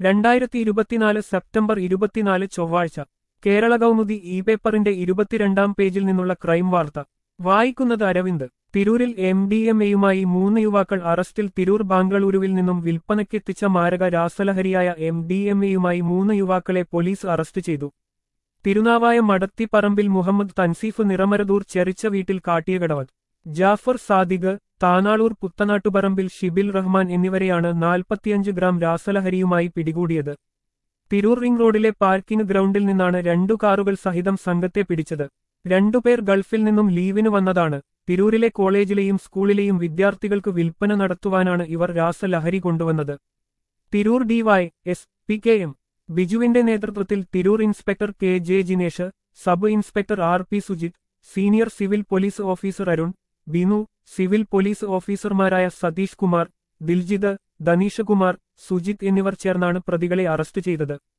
രണ്ടായിരത്തി ഇരുപത്തിനാല് സെപ്റ്റംബർ ഇരുപത്തിനാല് ചൊവ്വാഴ്ച കേരള കൗമുദി ഇ പേപ്പറിന്റെ ഇരുപത്തിരണ്ടാം പേജിൽ നിന്നുള്ള ക്രൈം വാർത്ത വായിക്കുന്നത് അരവിന്ദ് തിരൂരിൽ എം ഡി എം എയുമായി മൂന്ന് യുവാക്കൾ അറസ്റ്റിൽ തിരൂർ ബാംഗ്ലൂരുവിൽ നിന്നും വിൽപ്പനയ്ക്കെത്തിച്ച മാരക രാസലഹരിയായ എം ഡി എം എയുമായി മൂന്ന് യുവാക്കളെ പോലീസ് അറസ്റ്റ് ചെയ്തു തിരുനാവായ മടത്തിപ്പറമ്പിൽ മുഹമ്മദ് തൻസീഫ് നിറമരദൂർ ചെറിച്ച വീട്ടിൽ കാട്ടിയകടവത് ജാഫർ സാദിഖ് താനാളൂർ പുത്തനാട്ടുപറമ്പിൽ ഷിബിൽ റഹ്മാൻ എന്നിവരെയാണ് നാൽപ്പത്തിയഞ്ച് ഗ്രാം രാസലഹരിയുമായി പിടികൂടിയത് തിരൂർ റിംഗ് റോഡിലെ പാർക്കിംഗ് ഗ്രൗണ്ടിൽ നിന്നാണ് രണ്ടു കാറുകൾ സഹിതം സംഘത്തെ പിടിച്ചത് രണ്ടുപേർ ഗൾഫിൽ നിന്നും ലീവിന് വന്നതാണ് തിരൂരിലെ കോളേജിലെയും സ്കൂളിലെയും വിദ്യാർത്ഥികൾക്ക് വിൽപ്പന നടത്തുവാനാണ് ഇവർ രാസലഹരി കൊണ്ടുവന്നത് Tirur DY S P K M ബിജുവിന്റെ നേതൃത്വത്തിൽ Tirur inspector K J Jinesh sub inspector R P Sujith senior civil police officer Arun Binu civil police ഓഫീസർമാരായ സതീഷ് കുമാർ ദിൽജിത് ധനീഷ് കുമാർ സുജിത് എന്നിവർ ചേർന്നാണ് പ്രതികളെ അറസ്റ്റ് ചെയ്തത്